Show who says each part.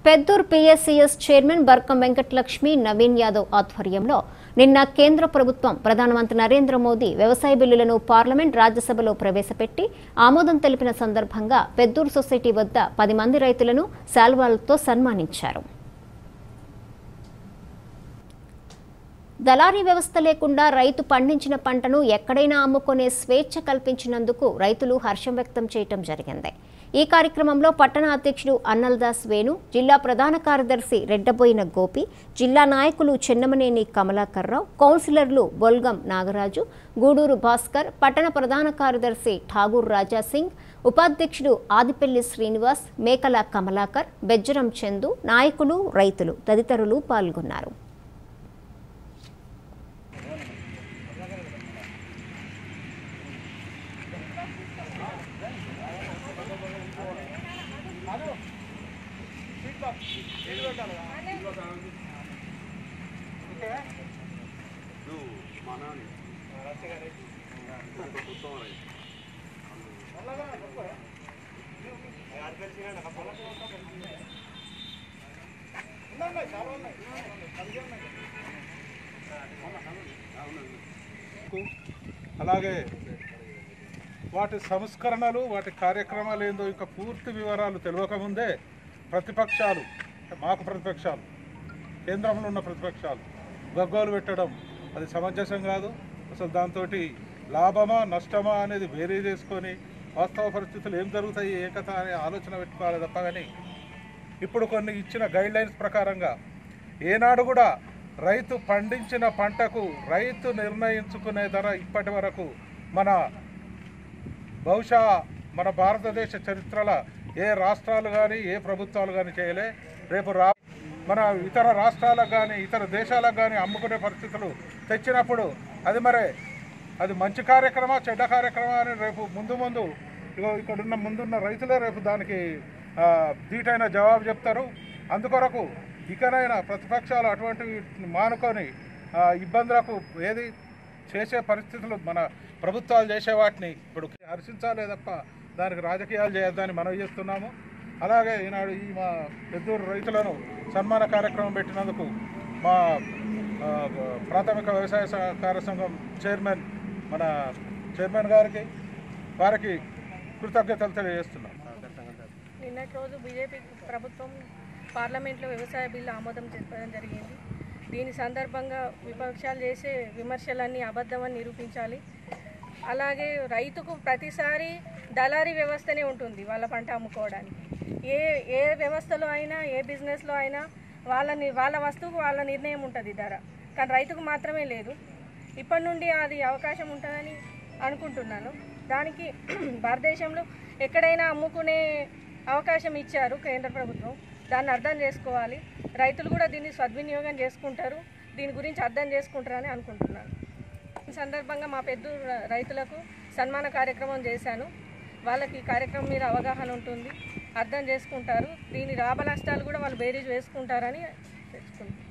Speaker 1: Peddur PSCS chairman Barkam Venkatalakshmi Naveen Yadav ఆధ్వర్యంలో నిన్న కేంద్ర ప్రభుత్వం ప్రధానమంత్రి నరేంద్ర మోదీ వ్యవసాయ బిల్లులను పార్లమెంట్ రాజ్యసభలో ప్రవేశపెట్టి ఆమోదం తెలిపిన సందర్భంగా పెద్దూర్ సొసైటీ వద్ద పది మంది రైతులను శాల్వాలతో సన్మానించారు దళారీ వ్యవస్థ లేకుండా రైతు పండించిన పంటను ఎక్కడైనా అమ్ముకునే స్వేచ్ఛ కల్పించినందుకు రైతులు హర్షం వ్యక్తం చేయటం జరిగింది ఈ కార్యక్రమంలో పట్టణ అధ్యక్షుడు అన్నల్దాస్ వేణు జిల్లా ప్రధాన కార్యదర్శి రెడ్డబోయిన గోపి జిల్లా నాయకులు చెన్నమనేని కమలాకర్రావు కౌన్సిలర్లు బొల్గం నాగరాజు గూడూరు భాస్కర్ పట్టణ ప్రధాన కార్యదర్శి ఠాగూర్ రాజా సింగ్ ఉపాధ్యక్షుడు ఆదిపెల్లి శ్రీనివాస్ మేకల కమలాకర్ బెజ్జరం చందు నాయకులు రైతులు తదితరులు పాల్గొన్నారు
Speaker 2: అలాగే వాటి సంస్కరణలు వాటి కార్యక్రమాలు ఏందో ఇంకా పూర్తి వివరాలు తెలియకముందే ప్రతిపక్షాలు అంటే మాకు ప్రతిపక్షాలు కేంద్రంలో ఉన్న ప్రతిపక్షాలు గగ్గోలు పెట్టడం అది సమంజసం కాదు అసలు దాంతో లాభమా నష్టమా అనేది వేరే చేసుకొని వాస్తవ పరిస్థితులు ఏం జరుగుతాయి ఏ కథ అనే ఆలోచన పెట్టుకోవాలి తప్ప కానీ ఇప్పుడు కొన్ని ఇచ్చిన గైడ్ లైన్స్ ప్రకారంగా ఏనాడు కూడా రైతు పండించిన పంటకు రైతు నిర్ణయించుకునే ధర ఇప్పటి వరకు మన బహుశా మన భారతదేశ చరిత్రల ఏ రాష్ట్రాలు కానీ ఏ ప్రభుత్వాలు కానీ చేయలే రేపు రా మన ఇతర రాష్ట్రాలకు కానీ ఇతర దేశాలకు కానీ అమ్ముకునే పరిస్థితులు తెచ్చినప్పుడు అది మరే అది మంచి కార్యక్రమా చెడ్డ కార్యక్రమా అని రేపు ముందు ముందు ఇగో ఇక్కడున్న ముందున్న రైతులే రేపు దానికి ఆ, ధీటైన జవాబు చెప్తారు అందుకొరకు ఇకనైనా ప్రతిపక్షాలు అటువంటివి మానుకొని ఆ, ఇబ్బందులకు ఏది చేసే పరిస్థితులు మన ప్రభుత్వాలు చేసే వాటిని ఇప్పుడు హర్షించాలే తప్ప దానికి రాజకీయాలు చేయొద్దని మనం చేస్తున్నాము అలాగే ఈనాడు ఈ మా పెద్దూరు రైతులను సన్మాన కార్యక్రమం పెట్టినందుకు మా ఆ, ప్రాథమిక వ్యవసాయ సహకార సంఘం చైర్మన్ మన చైర్మన్ గారికి వారికి కృతజ్ఞతలు తెలియజేస్తున్నాం
Speaker 3: నిన్నటి రోజు బీజేపీ ప్రభుత్వం పార్లమెంట్లో వ్యవసాయ బిల్లు ఆమోదం చెప్పడం జరిగింది దీని సందర్భంగా విపక్షాలు చేసే విమర్శలన్నీ అబద్ధమని నిరూపించాలి అలాగే రైతుకు ప్రతిసారి దళారీ వ్యవస్థనే ఉంటుంది వాళ్ళ పంట అమ్ముకోవడానికి ఏ ఏ వ్యవస్థలో అయినా ఏ బిజినెస్లో అయినా వాళ్ళని వాళ్ళ వస్తువుకు వాళ్ళ నిర్ణయం ఉంటుంది ధర కానీ రైతుకు మాత్రమే లేదు ఇప్పటి నుండి అది అవకాశం ఉంటుందని అనుకుంటున్నాను దానికి భారతదేశంలో ఎక్కడైనా అమ్ముకునే అవకాశం ఇచ్చారు కేంద్ర ప్రభుత్వం దాన్ని అర్థం చేసుకోవాలి రైతులు కూడా దీన్ని సద్వినియోగం చేసుకుంటారు దీని గురించి అర్థం చేసుకుంటారని అనుకుంటున్నాను ఈ సందర్భంగా మా పెద్ద రైతులకు సన్మాన కార్యక్రమం చేశాను వాళ్ళకి ఈ కార్యక్రమం మీద అవగాహన ఉంటుంది అర్థం చేసుకుంటారు దీని లాభ నష్టాలు కూడా వాళ్ళు బేరీజ్ వేసుకుంటారని తెచ్చుకుంటారు